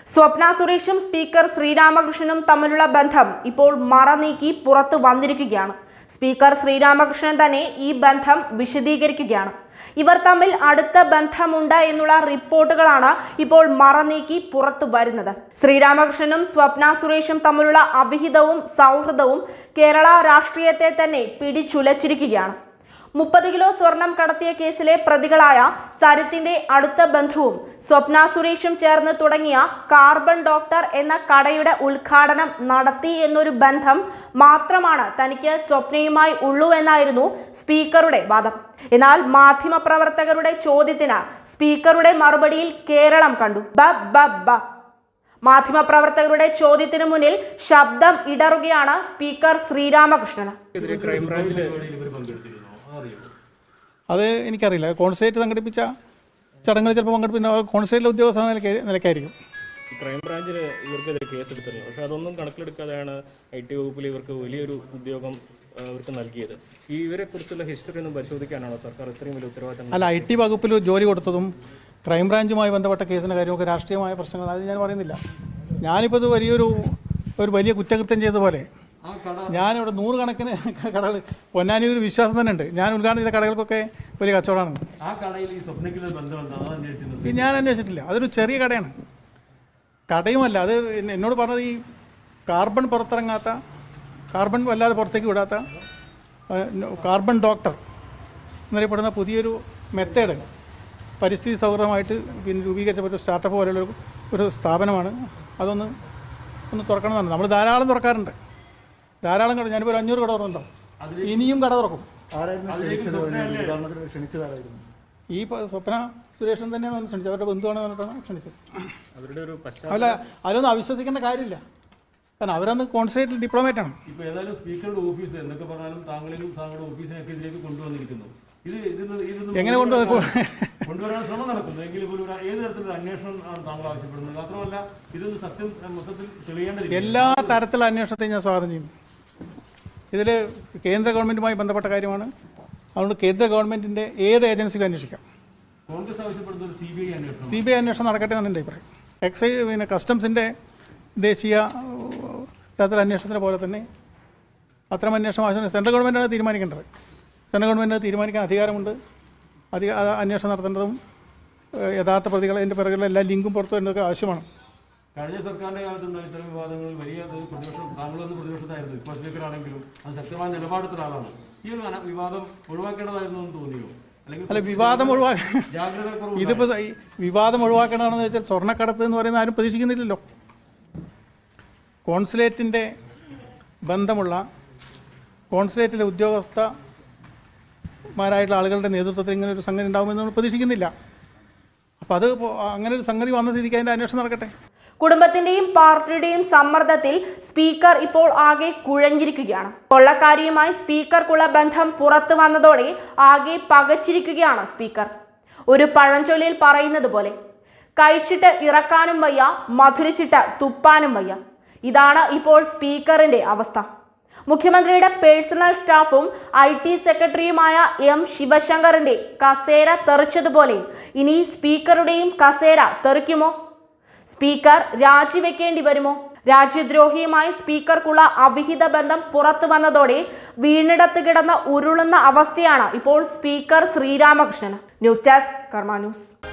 സ്വപ്ന സുരേഷും സ്പീക്കർ ശ്രീരാമകൃഷ്ണനും തമ്മിലുള്ള ബന്ധം ഇപ്പോൾ മറനീക്കി പുറത്തു വന്നിരിക്കുകയാണ് സ്പീക്കർ ശ്രീരാമകൃഷ്ണൻ തന്നെ ഈ ബന്ധം വിശദീകരിക്കുകയാണ് ഇവർ തമ്മിൽ അടുത്ത ബന്ധമുണ്ട് എന്നുള്ള റിപ്പോർട്ടുകളാണ് ഇപ്പോൾ മറനീക്കി പുറത്തു വരുന്നത് ശ്രീരാമകൃഷ്ണനും സ്വപ്ന സുരേഷും തമ്മിലുള്ള അവിഹിതവും സൗഹൃദവും കേരള രാഷ്ട്രീയത്തെ തന്നെ പിടിച്ചുലച്ചിരിക്കുകയാണ് മുപ്പത് കിലോ സ്വർണം കടത്തിയ കേസിലെ പ്രതികളായ സരിത്തിന്റെ അടുത്ത ബന്ധുവും സ്വപ്ന സുരേഷും ചേർന്ന് തുടങ്ങിയ കാർബൺ ഡോക്ടർ എന്ന കടയുടെ ഉദ്ഘാടനം നടത്തി എന്നൊരു ബന്ധം മാത്രമാണ് തനിക്ക് സ്വപ്നയുമായി ഉള്ളൂ എന്നായിരുന്നു സ്പീക്കറുടെ വാദം എന്നാൽ മാധ്യമപ്രവർത്തകരുടെ ചോദ്യത്തിന് സ്പീക്കറുടെ മറുപടിയിൽ കേരളം കണ്ടു ബ ബ ബ മാധ്യമപ്രവർത്തകരുടെ ചോദ്യത്തിനു മുന്നിൽ ശബ്ദം ഇടറുകയാണ് സ്പീക്കർ ശ്രീരാമകൃഷ്ണന് എതിരെ ക്രൈംബ്രാഞ്ചില് അത് എനിക്കറിയില്ല കോൺസേറ്റ് സംഘടിപ്പിച്ച ചടങ്ങുകൾ ചിലപ്പോൾ പങ്കെടുപ്പിക്കുന്ന കോൺസേറ്റിലെ ഉദ്യോഗസ്ഥ എന്ന നിലയ്ക്ക് നിലയ്ക്കായിരിക്കും ക്രൈംബ്രാഞ്ചില് ഇവർക്കെതിരെ കേസെടുത്തിരുന്നു പക്ഷെ അതൊന്നും കണക്കിലെടുക്കാതെയാണ് ഐ ടി വകുപ്പിൽ ഇവർക്ക് വലിയൊരു ഉദ്യോഗം ആ, ഇവർക്ക് നൽകിയത് ഈ ഇവരെ കുറിച്ചുള്ള ഹിസ്റ്ററി ഒന്നും പരിശോധിക്കാനാണോ സർക്കാർ ഇത്രയും വലിയ ഉത്തരവാദിത്തം അല്ല ഐ ടി വകുപ്പിൽ ജോലി കൊടുത്തതും ക്രൈംബ്രാഞ്ചുമായി ബന്ധപ്പെട്ട കേസിൻ്റെ കാര്യമൊക്കെ രാഷ്ട്രീയമായ പ്രശ്നങ്ങൾ അത് ഞാൻ പറയുന്നില്ല ഞാനിപ്പോൾ ഇത് വലിയൊരു ഒരു വലിയ കുറ്റകൃത്യം ചെയ്ത പോലെ ഞാനിവിടെ നൂറുകണക്കിന് കടകൾ പൊന്നാനി ഒരു വിശ്വാസം തന്നെ ഉണ്ട് ഞാൻ ഉദ്ഘാടനം ചെയ്ത കടകൾക്കൊക്കെ വലിയ കച്ചവടമാണ് ആ കടയിൽ ഈ സ്വപ്നയ്ക്കുള്ള ബന്ധം എന്താ അതാണ് അന്വേഷിച്ചത് ഇത് ഞാൻ അന്വേഷിച്ചിട്ടില്ല അതൊരു ചെറിയ കടയാണ് കടയുമല്ല അത് എന്നെ- എന്നോട് പറഞ്ഞത് ഈ കാർബൺ പുറത്തിറങ്ങാത്ത കാർബൺ വല്ലാതെ പുറത്തേക്ക് വിടാത്ത ആ, കാർബൺ ഡോക്ടർ എന്നറിയപ്പെടുന്ന പുതിയൊരു മെത്തേഡ് പരിസ്ഥിതി സൗഹൃദമായിട്ട് പിന്നെ രൂപീകരിച്ച ഒരു സ്റ്റാർട്ടപ്പ് പോലെയുള്ള ഒരു- ഒരു സ്ഥാപനമാണ് അതൊന്ന് ഒന്ന് തുറക്കണമെന്നാണ് നമ്മൾ ധാരാളം തുറക്കാറുണ്ട് ധാരാളം കട ഞാനിപ്പോൾ ഒരു അഞ്ഞൂറ് കട തുറന്നുണ്ടാവും ഇനിയും കട തുറക്കും ഈ പ- സ്വപ്ന സുരേഷൻ തന്നെയാണ് വന്ന് ക്ഷണിച്ചത് അവരുടെ ബന്ധുവാണ് പറഞ്ഞിട്ടാണ് ക്ഷണിച്ചത് അവരുടെ ഒരു പശ്ചാത്തലം അല്ല അതിലൊന്നും അവിശ്വസിക്കേണ്ട കാര്യമില്ല കാരണം അവരന്ന് കോൺസേറ്റിൽ ഡിപ്ലോമേറ്റ് ആണ് ഇപ്പൊ ഏതായാലും സ്പീക്കറുടെ ഓഫീസ് എന്തൊക്കെ പറഞ്ഞാലും താങ്കളെയും താങ്കളുടെ ഓഫീസിനൊക്കെ ഇതിലേക്ക് കൊണ്ടുവന്നിരിക്കുന്നു ഇത് ഇതിന് ഇതൊന്നും എങ്ങനെ കൊണ്ടുവന്നു കൊണ്ടുവരാൻ ശ്രമം നടക്കുന്നു എങ്കിൽ പോലും ഒരു ഏത് തരത്തിലുള്ള അന്വേഷണം ആണ് താങ്കൾ ആവശ്യപ്പെടുന്നത് മാത്രമല്ല ഇതൊന്ന് സത്യം അഹ് മൊത്തത്തിൽ തെളിയേണ്ടതില്ല എല്ലാ തരത്തിലുള്ള അന്വേഷണത്തെയും ഞാൻ സ്വാഗതം ചെയ്യും ഇതിൽ കേന്ദ്ര ഗവൺമെൻറ്റുമായി ബന്ധപ്പെട്ട കാര്യമാണ് അതുകൊണ്ട് കേന്ദ്ര ഗവൺമെൻറ്റിൻ്റെ ഏത് ഏജൻസിക്കും അന്വേഷിക്കാം കോൺഗ്രസ് ആവശ്യപ്പെടുന്ന ഒരു സി ബി ഐ അന്വേഷണം സി ബി ഐ അന്വേഷണം നടക്കട്ടെ എന്നാണ് എൻ്റെ അഭിപ്രായം എക്സൈസ് പിന്നെ കസ്റ്റംസിൻ്റെ ദേശീയ ഏഹ്, തരത്തിലുള്ള അന്വേഷണത്തിനെ പോലെ തന്നെ അത്തരം അന്വേഷണം ആവശ്യം സെൻട്രൽ ഗവൺമെൻറ്റാണ് തീരുമാനിക്കേണ്ടത് സെൻട്രൽ ഗവൺമെൻറ് തീരുമാനിക്കാൻ അധികാരമുണ്ട് അധിക അത് അന്വേഷണം നടത്തേണ്ടതും ഏഹ്, യഥാർത്ഥ പ്രതികളെ അതിൻ്റെ പിറകിലുള്ള എല്ലാ ലിങ്കും പുറത്തു വരുന്നതൊക്കെ ആവശ്യമാണ് കഴിഞ്ഞ സർക്കാരിന്റെ കാലത്തുണ്ടായ ഇത്തരം വിവാദങ്ങളിൽ വലിയ അത് പ്രതിപക്ഷം താങ്കളൊന്ന് പ്രതിപക്ഷത്തായിരുന്നു ഇപ്പോൾ സ്പീക്കറാണെങ്കിലും അത് ശക്തമായ നിലപാടെടുത്ത ആളാണ് ഈ ഒരു അന- വിവാദം ഒഴിവാക്കേണ്ടതായിരുന്നു എന്ന് തോന്നിയോ അല്ലെങ്കിൽ അല്ല വിവാദം ഒഴിവാക്കാൻ ജാഗ്രത കുറവ് ഇതിപ്പോൾ ഈ വിവാദം ഒഴിവാക്കണമെന്ന് വെച്ചാൽ സ്വർണ്ണക്കടത്ത് എന്ന് പറയുന്ന ആരും പ്രതീക്ഷിക്കുന്നില്ലല്ലോ കോൺസുലേറ്റിൻ്റെ ബന്ധമുള്ള കോൺസുലേറ്റിലെ ഉദ്യോഗസ്ഥന്മാരായിട്ടുള്ള ആളുകളുടെ നേതൃത്വത്തിൽ ഇങ്ങനെ ഒരു സംഗതി ഉണ്ടാകുമെന്ന് നമ്മൾ പ്രതീക്ഷിക്കുന്നില്ല അപ്പോൾ അത് ഇപ്പോ അങ്ങനെ ഒരു സംഗതി വന്ന സ്ഥിതിക്ക് അതിൻ്റെ അന്വേഷണം നടക്കട്ടെ കുടുംബത്തിന്റെയും പാർട്ടിയുടെയും സമ്മർദ്ദത്തിൽ സ്പീക്കർ ഇപ്പോൾ ആകെ കുഴഞ്ഞിരിക്കുകയാണ് കൊള്ളക്കാരിയുമായി സ്പീക്കർക്കുള്ള ബന്ധം പുറത്തു വന്നതോടെ ആകെ പകച്ചിരിക്കുകയാണ് സ്പീക്കർ ഒരു പഴഞ്ചൊല്ലിൽ പറയുന്നത് പോലെ കഴിച്ചിട്ട് ഇറക്കാനും വയ്യ മധുരിച്ചിട്ട് തുപ്പാനും വയ്യ ഇതാണ് ഇപ്പോൾ സ്പീക്കറിന്റെ അവസ്ഥ മുഖ്യമന്ത്രിയുടെ പേഴ്സണൽ സ്റ്റാഫും ഐ ടി സെക്രട്ടറിയുമായ എം ശിവശങ്കറിന്റെ കസേര തെറിച്ചതുപോലെ ഇനി സ്പീക്കറുടെയും കസേര തെറിക്കുമോ സ്പീക്കർ രാജിവെക്കേണ്ടി വരുമോ രാജ്യദ്രോഹിയുമായി സ്പീക്കർക്കുള്ള അവിഹിത ബന്ധം പുറത്തു വന്നതോടെ വീണിടത്ത് കിടന്ന ഉരുളുന്ന അവസ്ഥയാണ് ഇപ്പോൾ സ്പീക്കർ ശ്രീരാമകൃഷ്ണന് ന്യൂസ് ഡെസ്ക് കർമ്മ ന്യൂസ്